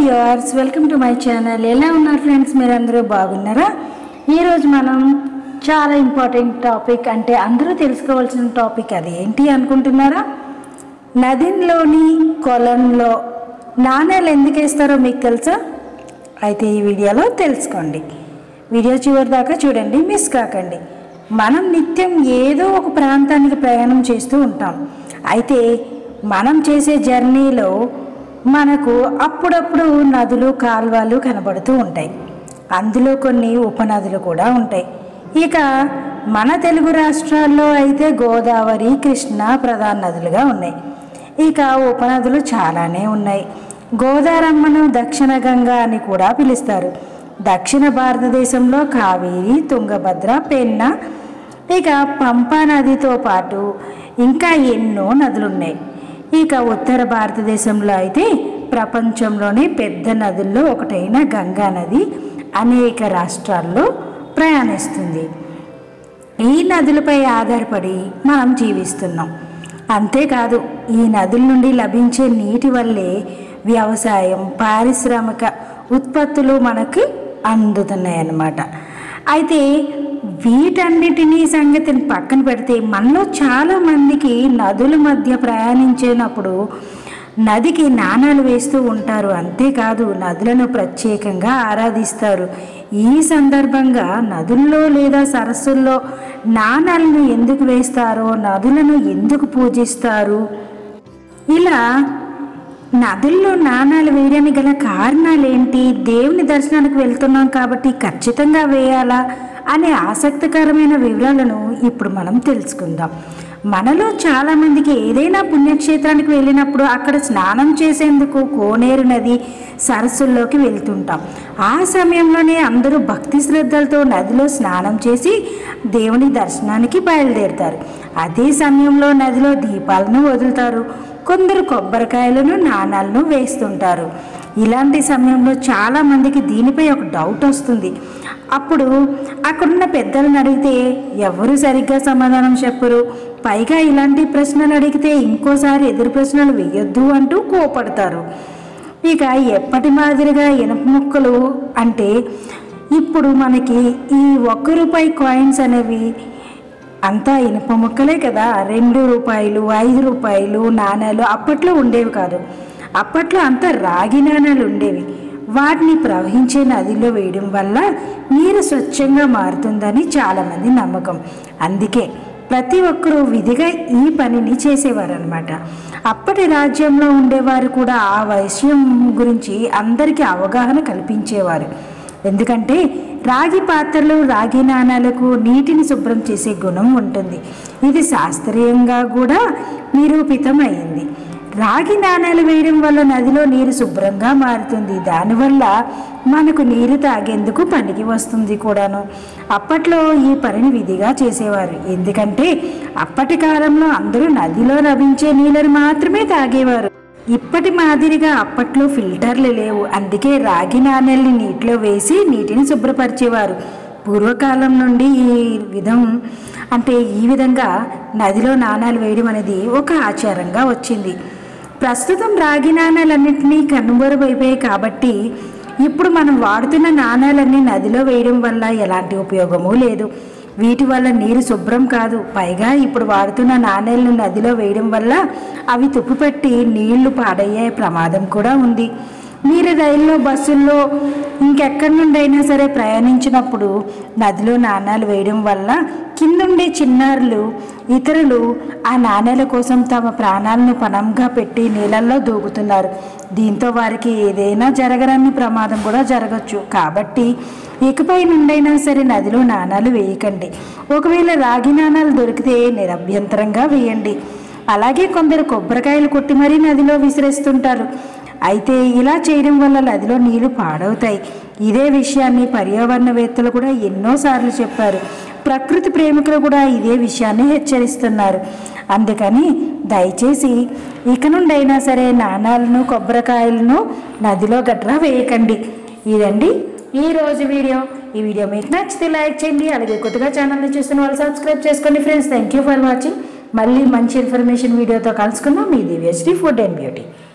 viewers welcome to my channel ఎలా ఉన్నారు friends మీరందరూ బాగున్నారా ఈరోజు మనం చాలా ఇంపార్టెంట్ టాపిక్ అంటే అందరూ తెలుసుకోవాల్సిన టాపిక్ అది ఏంటి అనుకుంటున్నారా నదిలోని కొలంలో నాణేలు ఎందుకు వేస్తారో మీకు తెలుసా అయితే ఈ వీడియోలో తెలుసుకోండి వీడియో చివరి దాకా చూడండి మిస్ కాకండి మనం నిత్యం ఏదో ఒక ప్రాంతానికి ప్రయాణం చేస్తూ ఉంటాం అయితే మనం చేసే జర్నీలో మనకు అప్పుడప్పుడు నదులు కాలువలు కనబడుతూ ఉంటాయి అందులో కొన్ని ఉపనదులు కూడా ఉంటాయి ఇక మన తెలుగు రాష్ట్రాల్లో అయితే గోదావరి కృష్ణ ప్రధాన నదులుగా ఉన్నాయి ఇక ఉపనదులు చాలానే ఉన్నాయి గోదారమ్మను దక్షిణ గంగా అని కూడా పిలుస్తారు దక్షిణ భారతదేశంలో కావేరి తుంగభద్ర పెన్న ఇక పంపా నదితో పాటు ఇంకా ఎన్నో నదులున్నాయి ఇక ఉత్తర భారతదేశంలో అయితే ప్రపంచంలోనే పెద్ద నదుల్లో ఒకటైన గంగా నది అనేక రాష్ట్రాల్లో ప్రయాణిస్తుంది ఈ నదులపై ఆధారపడి మనం జీవిస్తున్నాం అంతేకాదు ఈ నదుల నుండి లభించే నీటి వల్లే వ్యవసాయం పారిశ్రామిక ఉత్పత్తులు మనకు అందుతున్నాయి అన్నమాట అయితే వీటన్నిటినీ సంగతిని పక్కన పెడితే మనలో చాలామందికి నదుల మధ్య ప్రయాణించినప్పుడు నదికి నాణాలు వేస్తూ ఉంటారు అంతేకాదు నదులను ప్రత్యేకంగా ఆరాధిస్తారు ఈ సందర్భంగా నదుల్లో లేదా సరస్సుల్లో నాణాలను ఎందుకు వేస్తారో నదులను ఎందుకు పూజిస్తారు ఇలా నదుల్లో నాణాలు వేయడానికి గల కారణాలు ఏంటి దేవుని దర్శనానికి వెళ్తున్నాం కాబట్టి ఖచ్చితంగా వేయాలా అనే ఆసక్తికరమైన వివరాలను ఇప్పుడు మనం తెలుసుకుందాం మనలో చాలామందికి ఏదైనా పుణ్యక్షేత్రానికి వెళ్ళినప్పుడు అక్కడ స్నానం చేసేందుకు కోనేరు నది సరస్సుల్లోకి వెళ్తుంటాం ఆ సమయంలోనే అందరూ భక్తి శ్రద్ధలతో నదిలో స్నానం చేసి దేవుని దర్శనానికి బయలుదేరుతారు అదే సమయంలో నదిలో దీపాలను వదులుతారు కొందరు కొబ్బరికాయలను నాణాలను వేస్తుంటారు ఇలాంటి సమయంలో చాలామందికి దీనిపై ఒక డౌట్ వస్తుంది అప్పుడు అక్కడున్న పెద్దలను అడిగితే ఎవరు సరిగ్గా సమాధానం చెప్పరు పైగా ఇలాంటి ప్రశ్నలు అడిగితే ఇంకోసారి ఎదురు ప్రశ్నలు వేయొద్దు అంటూ కోపడతారు ఇక ఎప్పటి మాదిరిగా ఇనుప ముక్కలు అంటే ఇప్పుడు మనకి ఈ ఒక్క రూపాయి కాయిన్స్ అనేవి అంతా ఇనుప ముక్కలే కదా రెండు రూపాయలు ఐదు రూపాయలు నాణాలు అప్పట్లో ఉండేవి కాదు అప్పట్లో అంతా రాగి నాణాలు ఉండేవి వాటిని ప్రవహించే నదిలో వేయడం వల్ల నీరు స్వచ్ఛంగా మారుతుందని చాలామంది నమ్మకం అందుకే ప్రతి ఒక్కరూ విధిగా ఈ పనిని చేసేవారు అనమాట అప్పటి రాజ్యంలో ఉండేవారు కూడా ఆ విషయం గురించి అందరికీ అవగాహన కల్పించేవారు ఎందుకంటే రాగి పాత్రలు రాగి నాణాలకు నీటిని శుభ్రం చేసే గుణం ఉంటుంది ఇది శాస్త్రీయంగా కూడా నిరూపితమైంది రాగి నాణాలు వేయడం వల్ల నదిలో నీరు శుభ్రంగా మారుతుంది దానివల్ల మనకు నీరు తాగేందుకు పనికి వస్తుంది కూడాను అప్పట్లో ఈ పనిని విధిగా చేసేవారు ఎందుకంటే అప్పటి కాలంలో అందరూ నదిలో లభించే నీళ్ళని మాత్రమే తాగేవారు ఇప్పటి మాదిరిగా అప్పట్లో ఫిల్టర్లు లేవు అందుకే రాగి నాణ్యాల్ని నీటిలో వేసి నీటిని శుభ్రపరిచేవారు పూర్వకాలం నుండి ఈ విధం అంటే ఈ విధంగా నదిలో నాణాలు వేయడం అనేది ఒక ఆచారంగా వచ్చింది ప్రస్తుతం రాగి నాణాలన్నింటినీ కనుమరుగైపోయాయి కాబట్టి ఇప్పుడు మనం వాడుతున్న నాణాలన్నీ నదిలో వేయడం వల్ల ఎలాంటి ఉపయోగము లేదు వీటి వల్ల నీరు శుభ్రం కాదు పైగా ఇప్పుడు వాడుతున్న నాణేలను నదిలో వేయడం వల్ల అవి తుప్పుపెట్టి నీళ్లు పాడయ్యే ప్రమాదం కూడా ఉంది మీరు రైల్లో బస్సుల్లో ఇంకెక్కడి నుండైనా సరే ప్రయాణించినప్పుడు నదిలో నాణాలు వేయడం వల్ల కిందుండే చిన్నారులు ఇతరులు ఆ నాణేల కోసం తమ ప్రాణాలను పణంగా పెట్టి నీళ్ళల్లో దూకుతున్నారు దీంతో వారికి ఏదైనా జరగరని ప్రమాదం కూడా జరగచ్చు కాబట్టి ఇకపై నుండైనా సరే నదిలో నాణాలు వేయకండి ఒకవేళ రాగి నాణాలు దొరికితే నిరభ్యంతరంగా వేయండి అలాగే కొందరు కొబ్బరికాయలు కొట్టి మరీ నదిలో విసిరేస్తుంటారు అయితే ఇలా చేయడం వల్ల నదిలో నీళ్లు పాడవుతాయి ఇదే విషయాన్ని పర్యావరణవేత్తలు కూడా ఎన్నోసార్లు చెప్పారు ప్రకృతి ప్రేమికులు కూడా ఇదే విషయాన్ని హెచ్చరిస్తున్నారు అందుకని దయచేసి ఇక నుండైనా సరే నాణాలను కొబ్బరికాయలను నదిలో గట్రా వేయకండి ఇదండి ఈ రోజు వీడియో ఈ వీడియో మీకు నచ్చితే లైక్ చేయండి అలాగే కొత్తగా ఛానల్ని చూస్తున్న వాళ్ళు సబ్స్క్రైబ్ చేసుకోండి friends thank you for watching మళ్ళీ మంచి ఇన్ఫర్మేషన్ వీడియోతో కలుసుకుందాం మీ దివ్యశ్రీ ఫుడ్ అండ్ బ్యూటీ